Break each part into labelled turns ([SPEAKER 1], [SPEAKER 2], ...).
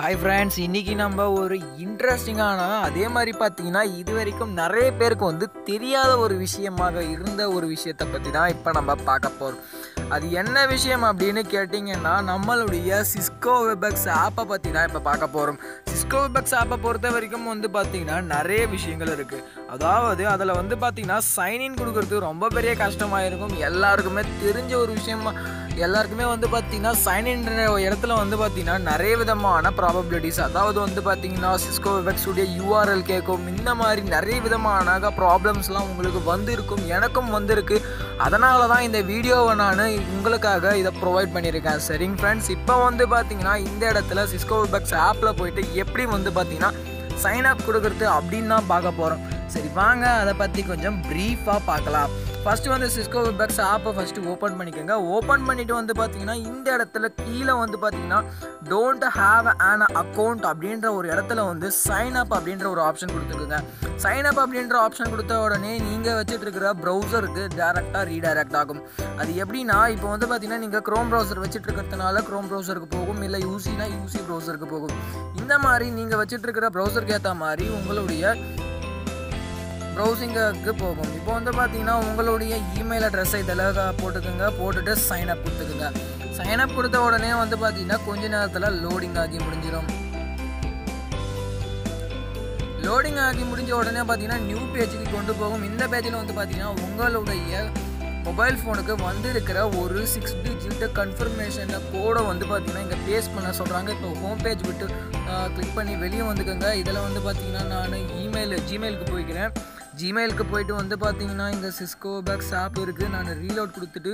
[SPEAKER 1] hi friends இன்னைக்கு நம்ம ஒரு இன்ட்ரெஸ்டிங்கான அதே மாதிரி பார்த்தீங்கன்னா இது வரைக்கும் நிறைய பேருக்கு வந்து தெரியாத ஒரு விஷயமாக இருந்த ஒரு விஷயத்தை பற்றி தான் இப்போ நம்ம பார்க்க போகிறோம் அது என்ன விஷயம் அப்படின்னு கேட்டிங்கன்னா நம்மளுடைய சிஸ்கோ வெபக்ஸ் ஆப்பை பற்றி தான் இப்போ பார்க்க போகிறோம் சிஸ்கோ வெபக்ஸ் ஆப்பை பொறுத்த வரைக்கும் வந்து பார்த்தீங்கன்னா நிறைய விஷயங்கள் இருக்குது அதாவது அதில் வந்து பார்த்தீங்கன்னா சைன்இன் கொடுக்கறது ரொம்ப பெரிய கஷ்டமாக இருக்கும் எல்லாருக்குமே தெரிஞ்ச ஒரு விஷயமா எல்லாருக்குமே வந்து பார்த்தீங்கன்னா சைன்இன்ற இடத்துல வந்து பார்த்தீங்கன்னா நிறைய விதமான ப்ராபபிலிட்டிஸ் அதாவது வந்து பார்த்தீங்கன்னா சிஸ்கோ வெபக்ஸுடைய யூஆர்எல் கேட்கும் இந்த மாதிரி நிறைய விதமான ப்ராப்ளம்ஸ்லாம் உங்களுக்கு வந்திருக்கும் எனக்கும் வந்திருக்கு அதனால தான் இந்த வீடியோவை நான் உங்களுக்காக இதை ப்ரொவைட் பண்ணியிருக்கேன் சரிங்க ஃப்ரெண்ட்ஸ் இப்போ வந்து பார்த்தீங்கன்னா இந்த இடத்துல சிஸ்கோ வெபக்ஸ் ஆப்பில் போயிட்டு எப்படி வந்து பார்த்தீங்கன்னா சைன் அப் கொடுக்குறது அப்படின்னு தான் பார்க்க போகிறோம் சரி வாங்க அதை பற்றி கொஞ்சம் ப்ரீஃபாக பார்க்கலாம் ஃபஸ்ட்டு வந்து சிஸ்கோ வெப்எக்ஸ் ஆப்பை ஃபஸ்ட்டு ஓப்பன் பண்ணிக்கோங்க ஓப்பன் பண்ணிவிட்டு வந்து பார்த்தீங்கன்னா இந்த இடத்துல கீழே வந்து பார்த்தீங்கன்னா டோன்ட் ஹாவ் an அக்கௌண்ட் அப்படின்ற ஒரு இடத்துல வந்து சைன் அப் அப்படின்ற ஒரு ஆப்ஷன் கொடுத்துருக்குங்க சைன் அப் அப்படின்ற ஆப்ஷன் கொடுத்த உடனே நீங்கள் வச்சுட்டு இருக்கிற ப்ரௌசருக்கு டேரெக்டாக ரீடைரக்ட் ஆகும் அது எப்படின்னா இப்போ வந்து பார்த்தீங்கன்னா நீங்கள் க்ரோம் ப்ரௌசர் வச்சுட்டு இருக்கிறதுனால க்ரோம் ப்ரௌசருக்கு போகும் இல்லை யூசினா யூசி ப்ரௌசருக்கு போகும் இந்த மாதிரி நீங்கள் வச்சுட்டு இருக்கிற ப்ரௌசருக்கு ஏற்ற மாதிரி உங்களுடைய ப்ரௌசிங்க்கு போகும் இப்போ வந்து பார்த்தீங்கன்னா உங்களுடைய இமெயில் அட்ரஸை இதில் போட்டுக்கோங்க போட்டுட்டு சைன் அப் கொடுத்துக்குங்க சைன் அப் கொடுத்த உடனே வந்து பார்த்தீங்கன்னா கொஞ்ச நேரத்தில் லோடிங் ஆகி முடிஞ்சிடும் லோடிங் ஆகி முடிஞ்ச உடனே பார்த்தீங்கன்னா நியூ பேஜுக்கு கொண்டு போகும் இந்த பேஜில் வந்து பார்த்தீங்கன்னா உங்களுடைய மொபைல் ஃபோனுக்கு வந்திருக்கிற ஒரு சிக்ஸ் டிஜிட் கன்ஃபர்மேஷன் கோடை வந்து பார்த்தீங்கன்னா இங்கே பேஸ்ட் பண்ண சொல்கிறாங்க இப்போ ஹோம் பேஜ் விட்டு கிளிக் பண்ணி வெளியே வந்துக்கோங்க இதில் வந்து பார்த்தீங்கன்னா நான் இமெயில் ஜிமெயிலுக்கு போய்க்கிறேன் ஜிமெயிலுக்கு போயிட்டு வந்து பார்த்தீங்கன்னா இந்த சிஸ்கோ பேக்ஸ் ஆப் இருக்குது நான் ரீலோட் கொடுத்துட்டு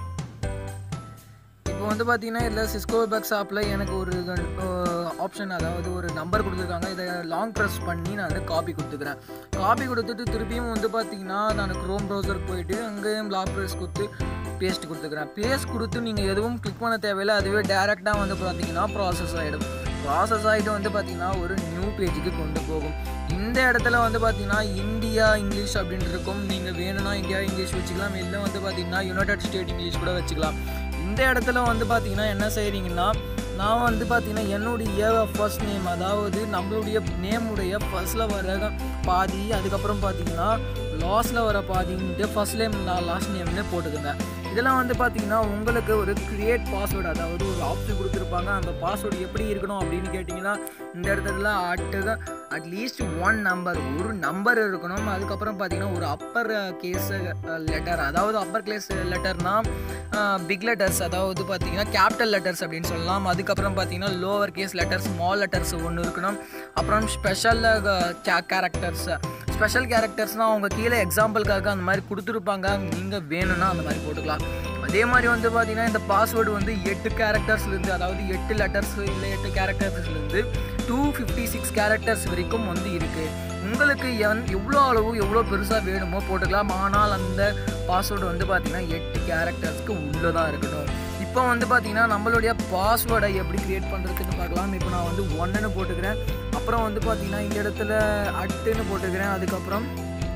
[SPEAKER 1] இப்போ வந்து பார்த்தீங்கன்னா இதில் சிஸ்கோ பேக்ஸ் ஆப்பில் எனக்கு ஒரு ஆப்ஷன் அதாவது ஒரு நம்பர் கொடுத்துருக்காங்க இதை லாங் ப்ரெஸ் பண்ணி நான் காப்பி கொடுத்துக்கிறேன் காப்பி கொடுத்துட்டு திருப்பியும் வந்து பார்த்தீங்கன்னா நான் க்ரோம் ப்ரௌசருக்கு போயிட்டு அங்கேயும் லாங் ப்ரெஸ் கொடுத்து பேஸ்ட் கொடுத்துக்கிறேன் பேஸ்ட் கொடுத்து நீங்கள் எதுவும் கிளிக் பண்ண தேவையில்லை அதுவே டேரெக்டாக வந்து பார்த்தீங்கன்னா ப்ராசஸ் ஆகிடும் ப்ராசஸ் ஆகிட்டு வந்து பார்த்தீங்கன்னா ஒரு நியூ பேஜுக்கு கொண்டு போகும் இந்த இடத்துல வந்து பார்த்தீங்கன்னா இந்தியா இங்கிலீஷ் அப்படின்னு இருக்கும் நீங்கள் வேணும்னா இந்தியா இங்கிலீஷ் வச்சுக்கலாம் இல்லை வந்து பார்த்தீங்கன்னா யுனைடெட் ஸ்டேட் இங்கிலீஷ் கூட வச்சுக்கலாம் இந்த இடத்துல வந்து பார்த்தீங்கன்னா என்ன செய்கிறீங்கன்னா நான் வந்து பார்த்தீங்கன்னா என்னுடைய ஃபர்ஸ்ட் நேம் அதாவது நம்மளுடைய நேமுடைய ஃபர்ஸ்ட்டில் வர பாதி அதுக்கப்புறம் பார்த்தீங்கன்னா லாஸ்ட்டில் வர பாதின்ட்டு ஃபர்ஸ்ட் நேம் லாஸ்ட் நேம்னு போட்டுக்கோங்க இதெல்லாம் வந்து பார்த்தீங்கன்னா உங்களுக்கு ஒரு க்ரியேட் பாஸ்வேர்டு அதாவது ஒரு ஆப்ஷன் கொடுத்துருப்பாங்க அந்த பாஸ்வேர்டு எப்படி இருக்கணும் அப்படின்னு கேட்டிங்கன்னா இந்த இடத்துல அட்டு அட்லீஸ்ட் ஒன் நம்பர் ஒரு நம்பர் இருக்கணும் அதுக்கப்புறம் பார்த்தீங்கன்னா ஒரு அப்பர் கேஸ் லெட்டர் அதாவது அப்பர் கிளேஸ் லெட்டர்னால் பிக் லெட்டர்ஸ் அதாவது பார்த்தீங்கன்னா கேபிட்டல் லெட்டர்ஸ் அப்படின்னு சொல்லலாம் அதுக்கப்புறம் பார்த்தீங்கன்னா lower case letters small letters ஒன்று இருக்கணும் அப்புறம் ஸ்பெஷல் கேரக்டர்ஸ் ஸ்பெஷல் கேரக்டர்ஸ்னால் அவங்க கீழே எக்ஸாம்பிளுக்காக அந்த மாதிரி கொடுத்துருப்பாங்க நீங்கள் வேணும்னா அந்த மாதிரி போட்டுக்கலாம் அதே மாதிரி வந்து பார்த்தீங்கன்னா இந்த பாஸ்வேர்டு வந்து எட்டு கேரக்டர்ஸ்லேருந்து அதாவது எட்டு லெட்டர்ஸ் இல்லை எட்டு கேரக்டர்ஸ்லேருந்து டூ ஃபிஃப்டி சிக்ஸ் கேரக்டர்ஸ் வரைக்கும் வந்து இருக்குது உங்களுக்கு எவ் எவ்வளோ அளவு எவ்வளோ பெருசாக வேணுமோ போட்டுக்கலாம் ஆனால் அந்த பாஸ்வேர்டு வந்து பார்த்தீங்கன்னா எட்டு கேரக்டர்ஸ்க்கு உள்ளே தான் இருக்கணும் இப்போ வந்து பார்த்தீங்கன்னா நம்மளுடைய பாஸ்வேர்டை எப்படி க்ரியேட் பண்ணுறதுன்னு பார்க்கலாம் இப்போ நான் வந்து ஒன்றுன்னு போட்டுக்கிறேன் அப்புறம் வந்து பார்த்தீங்கன்னா இந்த இடத்துல அட்டுன்னு போட்டுக்கிறேன் அதுக்கப்புறம்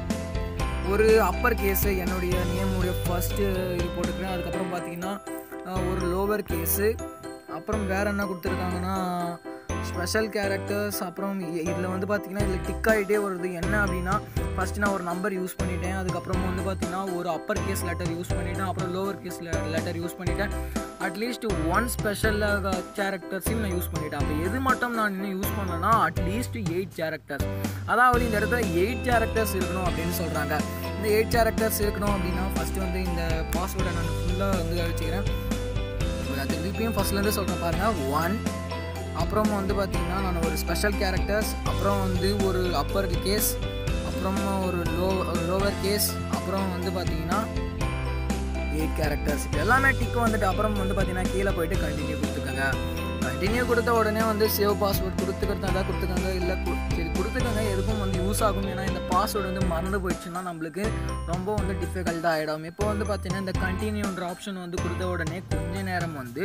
[SPEAKER 1] ஒரு அப்பர் கேஸு என்னுடைய நேமுடைய ஃபஸ்ட்டு இது போட்டுக்கிறேன் அதுக்கப்புறம் பார்த்தீங்கன்னா ஒரு லோவர் கேஸு அப்புறம் வேறு என்ன கொடுத்துருக்காங்கன்னா ஸ்பெஷல் கேரக்டர்ஸ் அப்புறம் இதில் வந்து பார்த்திங்கன்னா இதில் டிக் ஆகிட்டே வருது என்ன அப்படின்னா ஃபஸ்ட்டு நான் ஒரு நம்பர் யூஸ் பண்ணிட்டேன் அதுக்கப்புறம் வந்து பார்த்திங்கன்னா ஒரு அப்பர் கேஸ் லெட்டர் யூஸ் பண்ணிட்டேன் அப்புறம் லோவர் கேஸ் லெட்டர் யூஸ் பண்ணிட்டேன் அட்லீஸ்ட் ஒன் ஸ்பெஷல் கேரக்டர்ஸையும் நான் யூஸ் பண்ணிட்டேன் அப்போ எது மட்டும் நான் இன்னும் யூஸ் பண்ணேன்னா அட்லீஸ்ட் எயிட் கேரக்டர்ஸ் அதாவது இந்த இடத்துல எயிட் கேரக்டர்ஸ் இருக்கணும் அப்படின்னு சொல்கிறாங்க இந்த எயிட் கேரக்டர்ஸ் இருக்கணும் அப்படின்னா ஃபஸ்ட்டு வந்து இந்த பாஸ்வேர்டை நான் ஃபுல்லாக வந்து வச்சுக்கிறேன் திருப்பியும் ஃபஸ்ட்லேருந்து சொல்கிறேன் பாருங்கள் ஒன் அப்புறம் வந்து பார்த்திங்கன்னா நான் ஒரு ஸ்பெஷல் கேரக்டர்ஸ் அப்புறம் வந்து ஒரு அப்பர் கேஸ் அப்புறம் ஒரு லோ லோவர் கேஸ் அப்புறம் வந்து பார்த்திங்கன்னா எயிட் கேரக்டர்ஸ் எல்லாமே டிக்கு வந்துட்டு அப்புறம் வந்து பார்த்தீங்கன்னா கீழே போயிட்டு கண்டினியூ கொடுத்துக்கோங்க கண்டினியூ கொடுத்த உடனே வந்து சேவ் பாஸ்வேர்ட் கொடுத்துக்கிறதா தான் கொடுத்துக்கோங்க இல்லை சரி கொடுத்துக்கோங்க எதுக்கும் வந்து யூஸ் ஆகும் ஏன்னா இந்த பாஸ்வேர்டு வந்து மறந்து போயிடுச்சுன்னா நம்மளுக்கு ரொம்ப வந்து டிஃபிகல்ட்டாக ஆகிடும் இப்போ வந்து பார்த்தீங்கன்னா இந்த கண்டினியூன்ற ஆப்ஷன் வந்து கொடுத்த உடனே கொஞ்ச நேரம் வந்து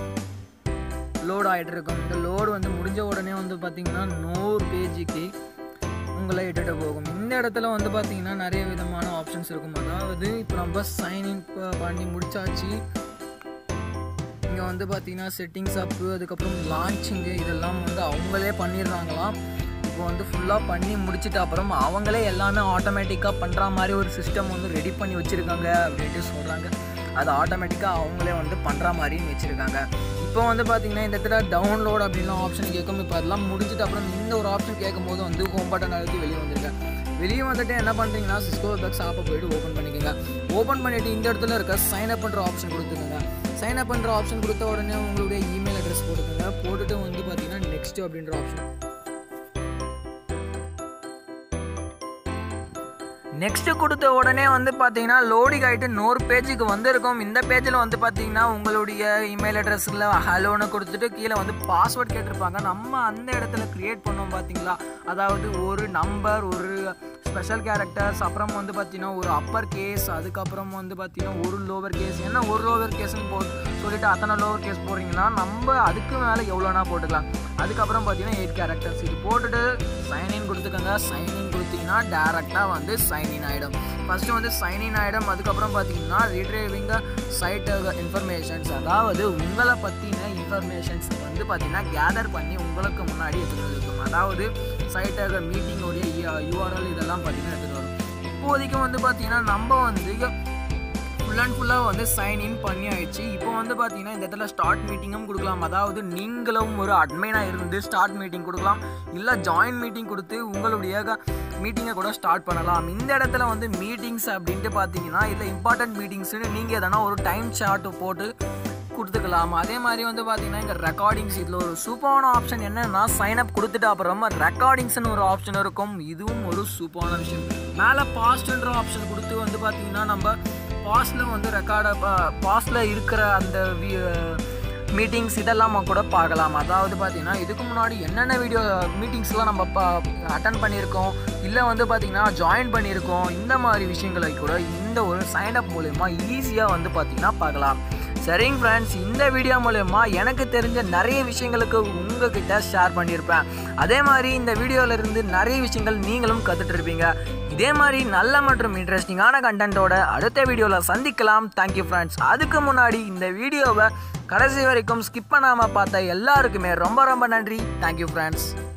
[SPEAKER 1] லோட் ஆகிட்டு இருக்கும் இந்த லோடு வந்து முடிஞ்ச உடனே வந்து பார்த்திங்கன்னா நூறு பேஜுக்கு உங்களை இட்டுட்டு போகும் இந்த இடத்துல வந்து பார்த்தீங்கன்னா நிறைய விதமான ஆப்ஷன்ஸ் இருக்கும் அதாவது இப்போ நம்ம சைன்இன் பண்ணி முடிச்சாச்சு இங்கே வந்து பார்த்தீங்கன்னா செட்டிங்ஸ் அப்பு அதுக்கப்புறம் லான்ச்சிங்கு இதெல்லாம் வந்து அவங்களே பண்ணிடுறாங்களாம் இப்போ வந்து ஃபுல்லாக பண்ணி முடிச்சிட்ட அப்புறம் அவங்களே எல்லாமே ஆட்டோமேட்டிக்காக பண்ணுற மாதிரி ஒரு சிஸ்டம் வந்து ரெடி பண்ணி வச்சுருக்காங்க அப்படின்ட்டு சொல்கிறாங்க அது ஆட்டோமேட்டிக்காக அவங்களே வந்து பண்ணுற மாதிரின்னு வச்சுருக்காங்க இப்போ வந்து பார்த்தீங்கன்னா இந்த இடத்துல டவுன்லோட் அப்படின்லாம் ஆப்ஷன் கேட்கும் இப்போ அதெல்லாம் முடிஞ்சிட்டு அப்புறம் இந்த ஒரு ஆப்ஷன் கேட்கும்போது வந்து ஹோம் பட்டன் அழுத்தி வெளியே வந்திருக்கேன் வெளியே வந்துட்டு என்ன பண்ணுறீங்கன்னா சிஸ்கோ வெப்ஸ் ஆப்பை போயிட்டு ஓப்பன் பண்ணிக்கோங்க ஓப்பன் பண்ணிவிட்டு இந்த இடத்துல இருக்க சைன் அப் பண்ணுற ஆப்ஷன் கொடுத்துக்கோங்க சைன் அப் பண்ணுற ஆப்ஷன் கொடுத்த உடனே உங்களுடைய இமெயில் அட்ரஸ் போட்டுக்கோங்க போட்டுட்டு வந்து பார்த்தீங்கன்னா நெக்ஸ்ட் அப்படின்ற ஆப்ஷன் நெக்ஸ்ட் கொடுத்த உடனே வந்து பார்த்தீங்கன்னா லோடிங் ஆகிட்டு நூறு பேஜுக்கு வந்திருக்கும் இந்த பேஜில் வந்து பார்த்தீங்கன்னா உங்களுடைய இமெயில் அட்ரஸில் ஹலோன்னு கொடுத்துட்டு கீழே வந்து பாஸ்வேர்ட் கேட்டிருப்பாங்க நம்ம அந்த இடத்துல க்ரியேட் பண்ணோம் பார்த்தீங்களா அதாவது ஒரு நம்பர் ஒரு ஸ்பெஷல் கேரக்டர்ஸ் அப்புறம் வந்து பார்த்தீங்கன்னா ஒரு அப்பர் கேஸ் அதுக்கப்புறம் வந்து பார்த்தீங்கன்னா ஒரு லோவர் கேஸ் என்ன ஒரு லோவர் கேஸ்ன்னு போ சொல்லிட்டு அத்தனை லோவர் கேஸ் போடுறீங்கன்னா நம்ம அதுக்கு மேலே எவ்வளோனா போட்டுக்கலாம் அதுக்கப்புறம் பார்த்தீங்கன்னா எயிட் கேரக்டர்ஸ் இது போட்டுட்டு சைன்இன் கொடுத்துக்கோங்க சைன்இன் கொடுத்தீங்கன்னா டேரெக்டாக வந்து சைன்இன் ஆகிடும் ஃபஸ்ட்டு வந்து சைன்இன் ஆகிடும் அதுக்கப்புறம் பார்த்தீங்கன்னா ரீட்ரைவிங் சைட் இன்ஃபர்மேஷன்ஸ் அதாவது உங்களை பற்றின இன்ஃபர்மேஷன்ஸ் வந்து பார்த்தீங்கன்னா கேதர் பண்ணி உங்களுக்கு முன்னாடி எடுத்துகிட்டு இருக்கும் அதாவது சைட்டாக மீட்டிங்கோடைய யூஆர்எல் இதெல்லாம் பார்த்தீங்கன்னா எடுத்துகிட்டு வரும் இப்போதைக்கு வந்து பார்த்தீங்கன்னா நம்ம வந்து ஃபுல் அண்ட் ஃபுல்லாக வந்து சைன் இன் பண்ணி ஆயிடுச்சு இப்போ வந்து பார்த்தீங்கன்னா இந்த இடத்துல ஸ்டார்ட் மீட்டிங்கும் கொடுக்கலாம் அதாவது நீங்களும் ஒரு அட்மைனாக இருந்து ஸ்டார்ட் மீட்டிங் கொடுக்கலாம் இல்லை ஜாயின் மீட்டிங் கொடுத்து உங்களுடைய மீட்டிங்கை கூட ஸ்டார்ட் பண்ணலாம் இந்த இடத்துல வந்து மீட்டிங்ஸ் அப்படின்ட்டு பார்த்தீங்கன்னா இதில் இம்பார்ட்டன்ட் மீட்டிங்ஸ்னு நீங்கள் எதனா ஒரு டைம் சார்ட் போட்டு கொடுத்துக்கலாம் அதே மாதிரி வந்து பார்த்தீங்கன்னா இங்கே ரெக்கார்டிங்ஸ் இதில் ஒரு சூப்பரான ஆப்ஷன் என்னன்னா சைன் அப் கொடுத்துட்டு அப்புறமா ரெக்கார்டிங்ஸ்னு ஒரு ஆப்ஷன் இருக்கும் இதுவும் ஒரு சூப்பரான விஷயம் மேலே பாஸ்ட்ன்ற ஆப்ஷன் கொடுத்து வந்து பார்த்தீங்கன்னா நம்ம பாஸ்டில் வந்து ரெக்கார்டை பாஸ்டில் இருக்கிற அந்த மீட்டிங்ஸ் இதெல்லாம் நம்ம கூட பார்க்கலாம் அதாவது பார்த்தீங்கன்னா இதுக்கு முன்னாடி என்னென்ன வீடியோ மீட்டிங்ஸ்லாம் நம்ம பா அட்டன் பண்ணியிருக்கோம் இல்லை வந்து பார்த்தீங்கன்னா ஜாயின் பண்ணியிருக்கோம் இந்த மாதிரி விஷயங்களை கூட இந்த ஒரு சைன் அப் மூலயமா ஈஸியாக வந்து பார்த்தீங்கன்னா பார்க்கலாம் சரிங்க ஃப்ரெண்ட்ஸ் இந்த வீடியோ மூலயமா எனக்கு தெரிஞ்ச நிறைய விஷயங்களுக்கு உங்ககிட்ட ஷேர் பண்ணியிருப்பேன் அதே மாதிரி இந்த வீடியோவில் இருந்து நிறைய விஷயங்கள் நீங்களும் கற்றுட்டு இருப்பீங்க இதே மாதிரி நல்ல மற்றும் இன்ட்ரெஸ்டிங்கான கண்டென்ட்டோட அடுத்த வீடியோவில் சந்திக்கலாம் தேங்க்யூ ஃப்ரெண்ட்ஸ் அதுக்கு முன்னாடி இந்த வீடியோவை கடைசி வரைக்கும் ஸ்கிப் பண்ணாமல் பார்த்த எல்லாருக்குமே ரொம்ப ரொம்ப நன்றி தேங்க்யூ ஃப்ரெண்ட்ஸ்